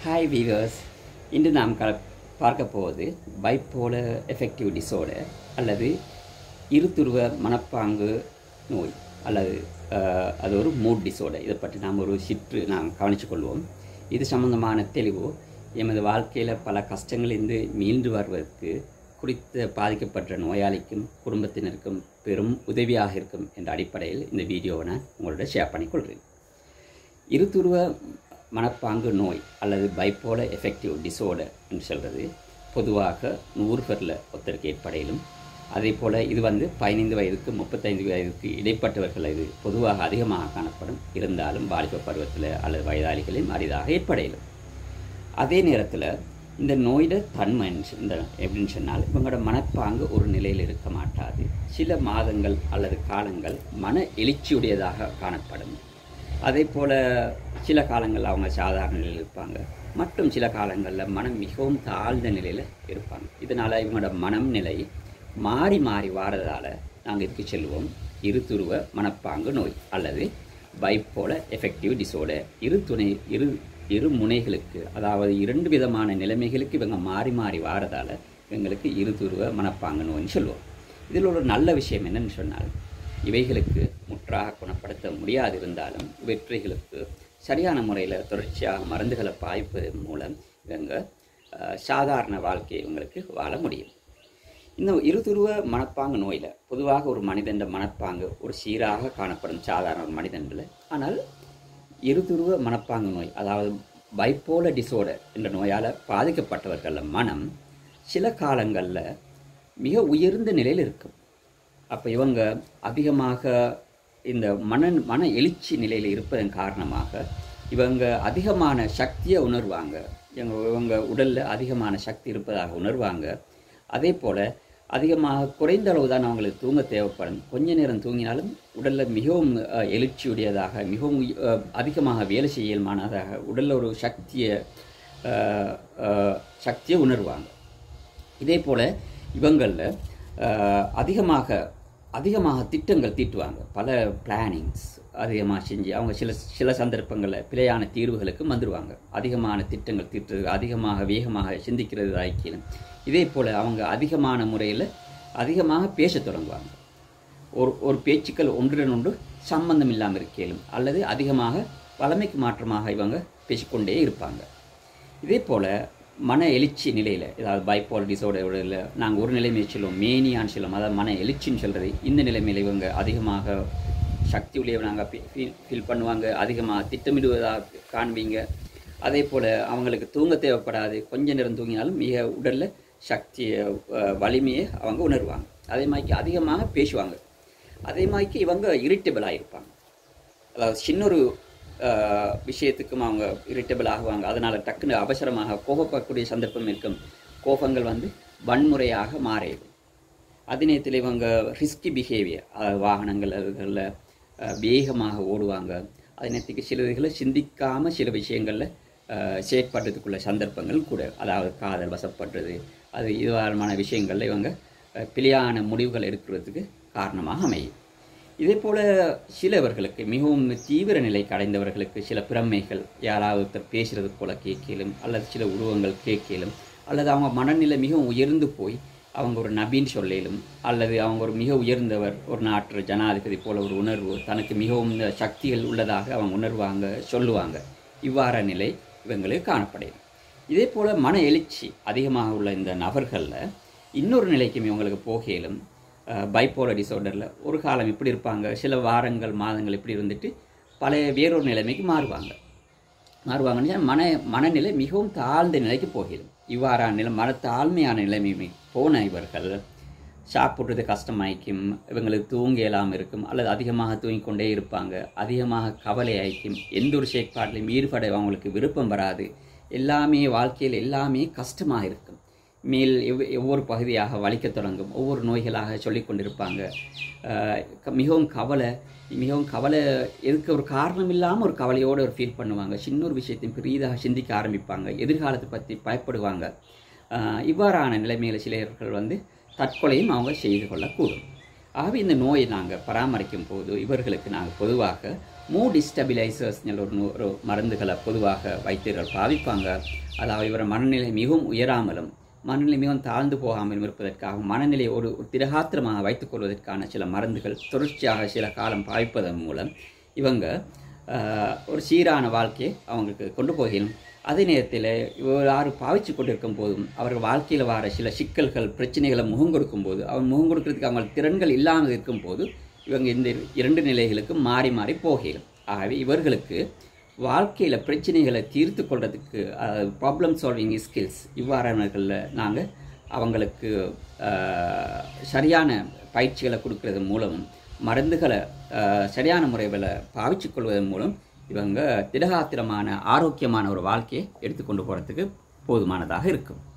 hi viewers இன்று நாம் க பார்க்க போவது பைப்போலர் எஃபெக்டிவ் டிஸார்டர் அல்லது இருதுருவ மனப்பாங்கு நோய் அல்லது அஹ், அது ஒரு மூட் டிஸார்டர் இதை பற்றி நாம் ஒரு சிற்று நாம் கவனித்துக் கொள்வோம் இது சம்பந்தமான தெளிவு எமது வாழ்க்கையில் பல கஷ்டங்களிலிருந்து மீண்டு வருவதற்கு குறித்த பாதிக்கப்பட்ட நோயாளிக்கும் குடும்பத்தினருக்கும் பெரும் உதவியாக இருக்கும் என்ற அடிப்படையில் இந்த வீடியோவை நான் உங்களோட ஷேர் பண்ணிக்கொள்கிறேன் இருதுருவ மனப்பாங்கு நோய் அல்லது பைப்போல எஃபெக்டிவ் டிஸார்டர் என்று சொல்கிறது பொதுவாக நூறு பேரில் ஒருத்தருக்கு ஏற்படையிலும் அதே போல் இது வந்து பதினைந்து வயதுக்கு முப்பத்தைந்து வயதுக்கு இடைப்பட்டவர்கள் இது பொதுவாக அதிகமாக காணப்படும் இருந்தாலும் வாலிப பருவத்தில் அல்லது வயதாளிகளிலும் அரிதாக ஏற்படையிலும் அதே நேரத்தில் இந்த நோயிட தன்மை இந்த எப்படின்னு சொன்னால் இவங்களோட மனப்பாங்கு ஒரு நிலையில் இருக்க மாட்டாது சில மாதங்கள் அல்லது காலங்கள் மன எழுச்சியுடையதாக காணப்படும் அதே போல் சில காலங்களில் அவங்க சாதாரண நிலையில் இருப்பாங்க மற்றும் சில காலங்களில் மனம் மிகவும் தாழ்ந்த நிலையில் இருப்பாங்க இதனால் இவங்களோட மனம் நிலை மாறி மாறி வாரதால் நாங்கள் இதுக்கு செல்வோம் இருதுருவ மனப்பாங்கு நோய் அல்லது பைப்போல எஃபெக்டிவ் டிஸார்டர் இரு துணை இரு இரு முனைகளுக்கு அதாவது இரண்டு விதமான நிலைமைகளுக்கு இவங்க மாறி மாறி வாரதால் இவங்களுக்கு இருதுருவ மனப்பாங்கு நோய்னு சொல்லுவோம் இதில் ஒரு நல்ல விஷயம் என்னன்னு சொன்னால் இவைகளுக்கு முற்றாக குணப்படுத்த முடியாது இருந்தாலும் இவற்றைகளுக்கு சரியான முறையில் தொடர்ச்சியாக மருந்துகளை பாய்ப்பதன் மூலம் இவங்க அஹ், சாதாரண வாழ்க்கையை இவங்களுக்கு வாழ முடியும் இந்த இருதுருவ மனப்பாங்கு நோயில் பொதுவாக ஒரு மனிதன் மனப்பாங்கு ஒரு சீராக காணப்படும் சாதாரண ஒரு மனிதனில் ஆனால் இருதுருவ மனப்பாங்கு நோய் அதாவது பைப்போல டிஸார்டர் என்ற நோயால் பாதிக்கப்பட்டவர்களில் மனம் சில காலங்களில் மிக உயர்ந்த நிலையில் இருக்கும் அப்போ இவங்க அதிகமாக இந்த மன மன எழுச்சி நிலையில் இருப்பதன் காரணமாக இவங்க அதிகமான சக்தியை உணர்வாங்க இவங்க இவங்க உடலில் அதிகமான சக்தி இருப்பதாக உணர்வாங்க அதே போல் அதிகமாக குறைந்த அளவு தான் அவங்களுக்கு தூங்க தேவைப்படும் கொஞ்ச நேரம் தூங்கினாலும் உடலில் மிகவும் அஹ், எழுச்சியுடையதாக மிகவும் உய்- அஹ், அதிகமாக வேலை செய்யமானதாக உடலில் ஒரு சக்தியை அஹ், அஹ், சக்தியை உணர்வாங்க இதே போல் இவங்களில் அதிகமாக அதிகமாக திட்டங்கள் தீட்டுவாங்க பல பிளானிங்ஸ் அதிகமாக செஞ்சு அவங்க சில சில சந்தர்ப்பங்களில் பிழையான தீர்வுகளுக்கு வந்துடுவாங்க அதிகமான திட்டங்கள் தீட்டு அதிகமாக வேகமாக சிந்திக்கிறது ஐக்கியம் இதே போல் அவங்க அதிகமான முறையில் அதிகமாக பேசத் தொடங்குவாங்க ஒரு ஒரு பேச்சுக்கள் ஒன்றுடன் ஒன்று சம்பந்தம் இல்லாமல் இருக்கலும் அல்லது அதிகமாக பழமைக்கு மாற்றமாக இவங்க பேசிக்கொண்டே இருப்பாங்க இதே போல் மன எழுச்சி நிலையில் ஏதாவது பைப்போல் டிசோர்டரில் நாங்கள் ஒரு நிலைமையை சொல்லுவோம் மேனியான்னு சொல்லுவோம் அதாவது மன எழுச்சின்னு சொல்கிறது இந்த நிலைமையில் இவங்க அதிகமாக சக்தி உடையவனாங்க ஃபீல் பண்ணுவாங்க அதிகமாக திட்டமிடுவதாக காண்பீங்க அதே போல் அவங்களுக்கு தூங்க தேவைப்படாது கொஞ்ச நேரம் தூங்கினாலும் மிக உடலில் சக்தியை அஹ், வலிமையை அவங்க உணர்வாங்க அதே மாதிரி அதிகமாக பேசுவாங்க அதே மாதிரி இவங்க இரிட்டபிளாக இருப்பாங்க அதாவது சின்னொரு ஆஹ், விஷயத்துக்கும் அவங்க இரிட்டபிள் ஆகுவாங்க அதனால் டக்குன்னு அவசரமாக கோபப்படக்கூடிய சந்தர்ப்பம் இருக்கும் கோபங்கள் வந்து வன்முறையாக மாறிடும் அதே நேரத்தில் இவங்க ரிஸ்கி பிஹேவியர் வாகனங்கள் அதுகளில் வேகமாக ஓடுவாங்க அதே நேரத்துக்கு சில இதுகளை சிந்திக்காமல் சில விஷயங்களில் செயற்படுறதுக்குள்ள சந்தர்ப்பங்கள் கூட அதாவது காதல் வசப்படுறது அது இதுவான விஷயங்களில் இவங்க அஹ், பிழையான முடிவுகள் எடுக்கிறதுக்கு காரணமாக அமையும் இதே போல் சிலவர்களுக்கு மிகவும் தீவிர நிலைக்கு அடைந்தவர்களுக்கு சில பிரமைகள் யாராவது ஒருத்தர் பேசுறது போல கேட்கலும் அல்லது சில உருவங்கள் கேட்கலும் அல்லது அவங்க மனநிலை மிகவும் உயர்ந்து போய் அவங்க ஒரு நபீன் சொல்லிலும் அல்லது அவங்க ஒரு மிக உயர்ந்தவர் ஒரு நாட்டு ஜனாதிபதி போல ஒரு உணர்வு தனக்கு மிகவும் இந்த சக்திகள் உள்ளதாக அவங்க உணர்வாங்க சொல்லுவாங்க இவ்வாற நிலை இவங்களுக்கு காணப்படுது இதே போல் மன எழுச்சி அதிகமாக உள்ள இந்த நபர்களில் இன்னொரு நிலைக்கும் இவங்களுக்கு போகையிலும் பைப்போலர் டிஸார்டரில் ஒரு காலம் இப்படி இருப்பாங்க சில வாரங்கள் மாதங்கள் இப்படி இருந்துட்டு பழைய வேறொரு நிலைமைக்கு மாறுவாங்க மாறுவாங்கன்னு சொன்னா மன மனநிலை மிகவும் தாழ்ந்த நிலைக்கு போகிடும் இவ்வாறான நிலை மன தாழ்மையான நிலைமை போன இவர்கள் சாப்பிட்றது கஷ்டமாய்க்கும் இவங்களுக்கு தூங்க இயலாமல் இருக்கும் அல்லது அதிகமாக தூங்கிக் கொண்டே இருப்பாங்க அதிகமாக கவலை ஆயிக்கும் எந்த ஒரு செயற்பாட்டிலையும் ஈடுபட அவங்களுக்கு விருப்பம் வராது எல்லாமே வாழ்க்கையில் எல்லாமே கஷ்டமாக இருக்கும் மேல் எவ் ஒவ்வொரு பகுதியாக வலிக்கத் தொடங்கும் ஒவ்வொரு நோய்களாக சொல்லிக் கொண்டிருப்பாங்க ஆஹ் க- மிகவும் கவலை மிகவும் கவலை எதுக்கு ஒரு காரணம் இல்லாமல் ஒரு கவலையோடு ஒரு ஃபீல் பண்ணுவாங்க சின்ன ஒரு விஷயத்தையும் பெரிதாக சிந்திக்க ஆரம்பிப்பாங்க எதிர்காலத்தை பற்றி பயப்படுவாங்க ஆஹ் இவ்வாறான நிலைமையில் சிலர்கள் வந்து தற்கொலையும் அவங்க செய்து கொள்ளக்கூடும் ஆகவே இந்த நோயை நாங்கள் பராமரிக்கும் போது இவர்களுக்கு நாங்கள் பொதுவாக மூட் ஸ்டெபிலைசர்ஸ் ஒரு நூ- ஒரு மருந்துகளை பொதுவாக வைத்தியர்கள் பாவிப்பாங்க அதாவது இவர் மனநிலை மிகவும் உயராமலும் மனநிலை மிகவும் தாழ்ந்து போகாமலும் இருப்பதற்காக மனநிலையை ஒரு ஒரு திடகாத்திரமாக வைத்துக் கொள்வதற்கான சில மருந்துகள் தொடர்ச்சியாக சில காலம் பாவிப்பதன் மூலம் இவங்க ஆஹ், ஒரு சீரான வாழ்க்கையை அவங்களுக்கு கொண்டு போகணும் அதே நேரத்தில் இவர் யாரு பாவிச்சு கொண்டிருக்கும் போதும் அவர்கள் வாழ்க்கையில் வர சில சிக்கல்கள் பிரச்சனைகளை முகம் கொடுக்கும் போது அவர் முகம் கொடுக்கறதுக்கு அவங்க திறன்கள் இல்லாமல் இருக்கும் போது இவங்க இந்த இரண்டு நிலைகளுக்கு மாறி மாறி போகலாம் ஆகவே இவர்களுக்கு வாழ்க்கையில் பிரச்சனைகளை தீர்த்து கொள்றதுக்கு ப்ராப்ளம் சால்விங் ஸ்கில்ஸ் இவ்வாறானவர்களில் நாங்கள் அவங்களுக்கு ஆஹ், சரியான பயிற்சிகளை கொடுக்கறது மூலமும் மருந்துகளை ஆஹ், சரியான முறையில் பாவிச்சு கொள்வதன் மூலம் இவங்க திடகாத்திரமான ஆரோக்கியமான ஒரு வாழ்க்கையை எடுத்துக்கொண்டு போகிறதுக்கு போதுமானதாக இருக்கும்